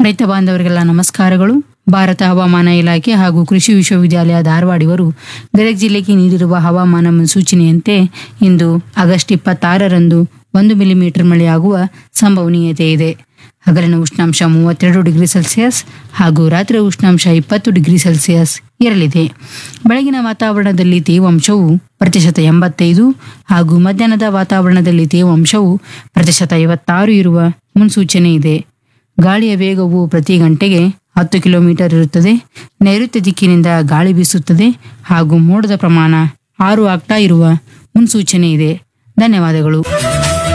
ರೈತ ಬಾಂಧವರಿಗೆಲ್ಲ ನಮಸ್ಕಾರಗಳು ಭಾರತ ಹವಾಮಾನ ಇಲಾಖೆ ಹಾಗೂ ಕೃಷಿ ವಿಶ್ವವಿದ್ಯಾಲಯ ಧಾರವಾಡ ಇವರು ಗದಗ ಜಿಲ್ಲೆಗೆ ನೀಡಿರುವ ಹವಾಮಾನ ಮುನ್ಸೂಚನೆಯಂತೆ ಇಂದು ಆಗಸ್ಟ್ ಇಪ್ಪತ್ತಾರರಂದು ಒಂದು ಮಿಲಿಮೀಟರ್ ಮಳೆಯಾಗುವ ಸಂಭವನೀಯತೆ ಇದೆ ಹಗಲಿನ ಉಷ್ಣಾಂಶ ಮೂವತ್ತೆರಡು ಡಿಗ್ರಿ ಸೆಲ್ಸಿಯಸ್ ಹಾಗೂ ರಾತ್ರಿ ಉಷ್ಣಾಂಶ ಇಪ್ಪತ್ತು ಡಿಗ್ರಿ ಸೆಲ್ಸಿಯಸ್ ಇರಲಿದೆ ಬೆಳಗಿನ ವಾತಾವರಣದಲ್ಲಿ ತೇವಾಂಶವು ಪ್ರತಿಶತ ಎಂಬತ್ತೈದು ಹಾಗೂ ಮಧ್ಯಾಹ್ನದ ವಾತಾವರಣದಲ್ಲಿ ತೇವಾಂಶವು ಪ್ರತಿಶತ ಐವತ್ತಾರು ಇರುವ ಮುನ್ಸೂಚನೆ ಇದೆ ಗಾಳಿಯ ವೇಗವು ಪ್ರತಿ ಗಂಟೆಗೆ ಹತ್ತು ಕಿಲೋಮೀಟರ್ ಇರುತ್ತದೆ ನೈಋತ್ಯ ದಿಕ್ಕಿನಿಂದ ಗಾಳಿ ಬೀಸುತ್ತದೆ ಹಾಗೂ ಮೋಡದ ಪ್ರಮಾಣ ಆರು ಆಗ್ತಾ ಇರುವ ಮುನ್ಸೂಚನೆ ಇದೆ ಧನ್ಯವಾದಗಳು